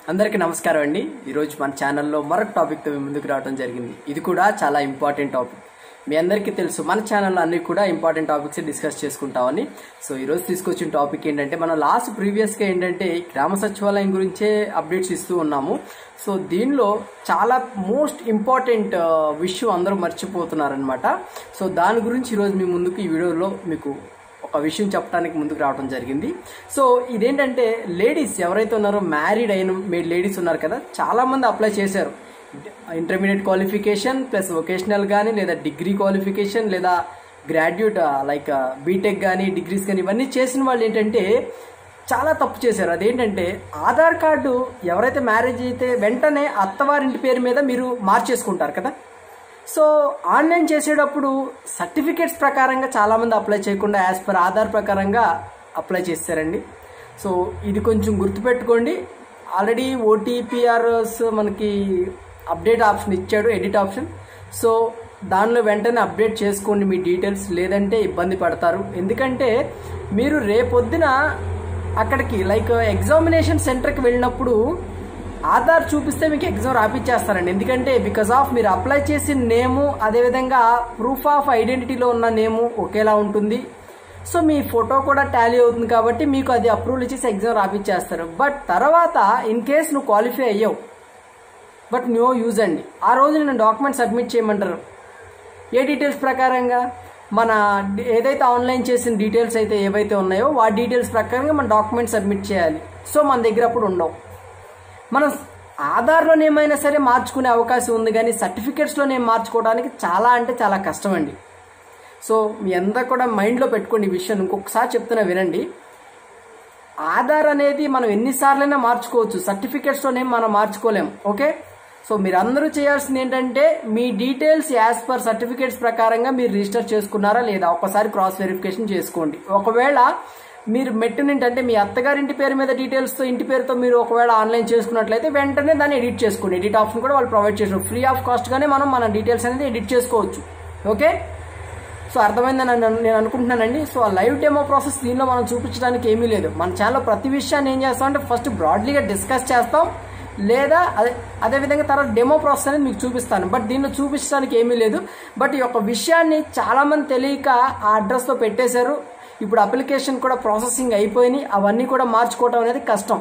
అందరికీ నమస్కారం అండి ఈరోజు మన ఛానల్లో మరొక టాపిక్తో మీ ముందుకు రావడం జరిగింది ఇది కూడా చాలా ఇంపార్టెంట్ టాపిక్ మీ అందరికీ తెలుసు మన ఛానల్లో అన్ని కూడా ఇంపార్టెంట్ టాపిక్స్ డిస్కస్ చేసుకుంటామని సో ఈరోజు తీసుకొచ్చిన టాపిక్ ఏంటంటే మనం లాస్ట్ ప్రీవియస్గా ఏంటంటే గ్రామ సచివాలయం గురించే అప్డేట్స్ ఇస్తూ ఉన్నాము సో దీనిలో చాలా మోస్ట్ ఇంపార్టెంట్ విషయం అందరూ మర్చిపోతున్నారనమాట సో దాని గురించి ఈరోజు మీ ముందుకు ఈ వీడియోలో మీకు ఒక విషయం చెప్పడానికి ముందుకు రావడం జరిగింది సో ఇదేంటంటే లేడీస్ ఎవరైతే ఉన్నారో మ్యారీడ్ అయిన మీ లేడీస్ ఉన్నారు కదా చాలా మంది అప్లై చేశారు ఇంటర్మీడియట్ క్వాలిఫికేషన్ ప్లస్ వొకేషనల్ కానీ లేదా డిగ్రీ క్వాలిఫికేషన్ లేదా గ్రాడ్యుయేట్ లైక్ బీటెక్ కానీ డిగ్రీస్ కానీ ఇవన్నీ చేసిన వాళ్ళు ఏంటంటే చాలా తప్పు చేశారు అదేంటంటే ఆధార్ కార్డు ఎవరైతే మ్యారేజ్ అయితే వెంటనే అత్తవారింటి పేరు మీద మీరు మార్చేసుకుంటారు కదా సో ఆన్లైన్ చేసేటప్పుడు సర్టిఫికేట్స్ ప్రకారంగా చాలామంది అప్లై చేయకుండా యాజ్ పర్ ఆధార్ ప్రకారంగా అప్లై చేస్తారండి సో ఇది కొంచెం గుర్తుపెట్టుకోండి ఆల్రెడీ ఓటీపీఆర్ఎస్ మనకి అప్డేట్ ఆప్షన్ ఇచ్చాడు ఎడిట్ ఆప్షన్ సో దానిలో వెంటనే అప్డేట్ చేసుకోండి మీ డీటెయిల్స్ లేదంటే ఇబ్బంది పడతారు ఎందుకంటే మీరు రేపొద్దున అక్కడికి లైక్ ఎగ్జామినేషన్ సెంటర్కి వెళ్ళినప్పుడు ఆధార్ చూపిస్తే మీకు ఎగ్జామ్ రాపిచ్చేస్తారండి ఎందుకంటే బికాస్ ఆఫ్ మీరు అప్లై చేసిన నేము అదేవిధంగా ప్రూఫ్ ఆఫ్ ఐడెంటిటీలో ఉన్న నేము ఒకేలా ఉంటుంది సో మీ ఫోటో కూడా టాలీ అవుతుంది కాబట్టి మీకు అది అప్రూవల్ ఇచ్చేసి ఎగ్జామ్ రాపిచ్చేస్తారు బట్ తర్వాత ఇన్ కేస్ నువ్వు క్వాలిఫై అయ్యావు బట్ నో యూజ్ అండి ఆ రోజు నేను డాక్యుమెంట్ సబ్మిట్ చేయమంటారు ఏ డీటెయిల్స్ ప్రకారంగా మన ఏదైతే ఆన్లైన్ చేసిన డీటెయిల్స్ అయితే ఏవైతే ఉన్నాయో వాటి డీటెయిల్స్ ప్రకారంగా మన డాక్యుమెంట్ సబ్మిట్ చేయాలి సో మన దగ్గర అప్పుడు ఉండవు మనం ఆధార్లోనే ఏమైనా సరే మార్చుకునే అవకాశం ఉంది కానీ సర్టిఫికేట్స్లోనే మార్చుకోవడానికి చాలా అంటే చాలా కష్టం అండి సో మీ అందరు కూడా మైండ్లో పెట్టుకోండి ఈ విషయం ఇంకొకసారి చెప్తున్నా వినండి ఆధార్ అనేది మనం ఎన్నిసార్లైనా మార్చుకోవచ్చు సర్టిఫికేట్స్లోనే మనం మార్చుకోలేం ఓకే సో మీరు అందరూ చేయాల్సింది ఏంటంటే మీ డీటెయిల్స్ యాజ్ పర్ సర్టిఫికేట్స్ ప్రకారంగా మీరు రిజిస్టర్ చేసుకున్నారా లేదా ఒకసారి క్రాస్ వెరిఫికేషన్ చేసుకోండి ఒకవేళ మీరు మెట్టునింటి అంటే మీ అత్తగారింటి పేరు మీద డీటెయిల్స్తో ఇంటి పేరుతో మీరు ఒకవేళ ఆన్లైన్ చేసుకున్నట్లయితే వెంటనే దాన్ని ఎడిట్ చేసుకోండి ఎడిట్ ఆప్షన్ కూడా వాళ్ళు ప్రొవైడ్ చేసారు ఫ్రీ ఆఫ్ కాస్ట్గానే మనం మన డీటెయిల్స్ అనేది ఎడిట్ చేసుకోవచ్చు ఓకే సో అర్థమైందని నేను నేను అనుకుంటున్నానండి సో ఆ లైవ్ డెమో ప్రాసెస్ దీనిలో మనం చూపించడానికి ఏమీ లేదు మన ఛానల్లో ప్రతి విషయాన్ని ఏం చేస్తాం అంటే ఫస్ట్ బ్రాడ్లీగా డిస్కస్ చేస్తాం లేదా అదే అదేవిధంగా తర్వాత డెమో ప్రాసెస్ అనేది మీకు చూపిస్తాను బట్ దీనిలో చూపించడానికి ఏమీ లేదు బట్ ఈ యొక్క విషయాన్ని చాలామంది తెలియక ఆ అడ్రస్తో పెట్టేశారు ఇప్పుడు అప్లికేషన్ కూడా ప్రాసెసింగ్ అయిపోయినాయి అవన్నీ కూడా మార్చుకోవడం అనేది కష్టం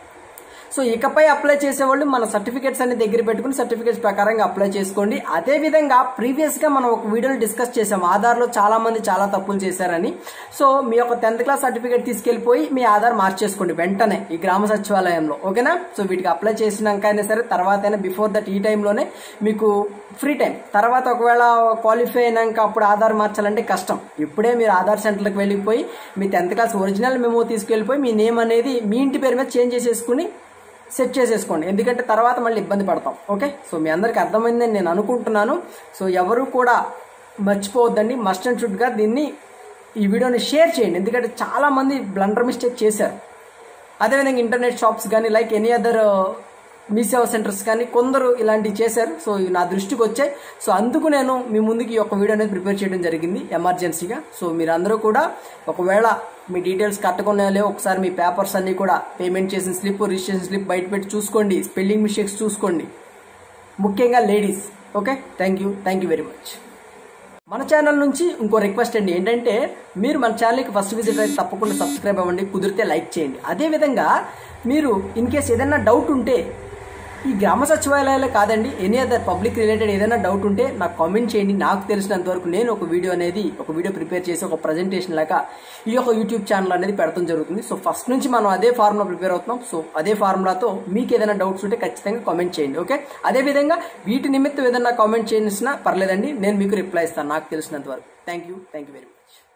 సో ఇకపై అప్లై చేసేవాళ్ళు మన సర్టిఫికేట్స్ అన్ని దగ్గర పెట్టుకుని సర్టిఫికేట్స్ ప్రకారంగా అప్లై చేసుకోండి అదే విధంగా ప్రీవియస్ గా మనం ఒక వీడియోలో డిస్కస్ చేసాం ఆధార్ లో చాలా మంది చాలా తప్పులు చేశారని సో మీ యొక్క టెన్త్ క్లాస్ సర్టిఫికేట్ తీసుకెళ్లిపోయి మీ ఆధార్ మార్చేసుకోండి వెంటనే ఈ గ్రామ సచివాలయంలో ఓకేనా సో వీటికి అప్లై చేసినాక అయినా సరే తర్వాత అయినా బిఫోర్ దట్ ఈ టైంలోనే మీకు ఫ్రీ టైం తర్వాత ఒకవేళ క్వాలిఫై అయినాక అప్పుడు ఆధార్ మార్చాలంటే కష్టం ఇప్పుడే మీరు ఆధార్ సెంటర్కి వెళ్ళిపోయి మీ టెన్త్ క్లాస్ ఒరిజినల్ మెమో తీసుకెళ్ళిపోయి మీ నేమ్ అనేది మీ ఇంటి పేరు మీద చేంజ్ చేసేసుకుని సెట్ చేసేసుకోండి ఎందుకంటే తర్వాత మళ్ళీ ఇబ్బంది పడతాం ఓకే సో మీ అందరికి అర్థమైందని నేను అనుకుంటున్నాను సో ఎవరు కూడా మర్చిపోవద్దండి మస్ట్ అండ్ షుడ్గా దీన్ని ఈ వీడియోని షేర్ చేయండి ఎందుకంటే చాలా మంది బ్లండర్ మిస్టేక్ చేశారు అదేవిధంగా ఇంటర్నెట్ షాప్స్ కానీ లైక్ ఎనీ అదర్ మీ సేవ సెంటర్స్ కానీ కొందరు ఇలాంటివి చేశారు సో ఇవి నా దృష్టికి వచ్చాయి సో అందుకు నేను మీ ముందుకి ఈ యొక్క వీడియో అనేది ప్రిపేర్ చేయడం జరిగింది ఎమర్జెన్సీగా సో మీరందరూ కూడా ఒకవేళ మీ డీటెయిల్స్ కట్టకుండా లేవు ఒకసారి మీ పేపర్స్ అన్ని కూడా పేమెంట్ చేసిన స్లిప్ రిజిస్ట్రేషన్ స్లిప్ బయట పెట్టి చూసుకోండి స్పెల్లింగ్ మిస్టేక్స్ చూసుకోండి ముఖ్యంగా ladies okay thank you thank you very much మన ఛానల్ నుంచి ఇంకో రిక్వెస్ట్ అండి ఏంటంటే మీరు మన ఛానల్కి ఫస్ట్ విజిట్ అయితే తప్పకుండా సబ్స్క్రైబ్ అవ్వండి కుదిరితే లైక్ చేయండి అదేవిధంగా మీరు ఇన్ కేస్ ఏదైనా డౌట్ ఉంటే ఈ గ్రామ సచివాలయాలే కాదండి ఎనీ అదర్ పబ్లిక్ రిలేటెడ్ ఏదైనా డౌట్ ఉంటే నాకు కామెంట్ చేయండి నాకు తెలిసినంత వరకు నేను ఒక వీడియో అనేది ఒక వీడియో ప్రిపేర్ చేసి ఒక ప్రజెంటేషన్ లాగా ఈ యొక్క యూట్యూబ్ ఛానల్ అనేది పెడతాం జరుగుతుంది సో ఫస్ట్ నుంచి మనం అదే ఫార్ములా ప్రిపేర్ అవుతున్నాం సో అదే ఫార్ములాతో మీకు ఏదైనా డౌట్స్ ఉంటే ఖచ్చితంగా కామెంట్ చేయండి ఓకే అదేవిధంగా వీటి నిమిత్తం ఏదైనా కామెంట్ చేసినా పర్లేదండి నేను మీకు రిప్లై ఇస్తాను నాకు తెలిసినంత వరకు thank you thank you very much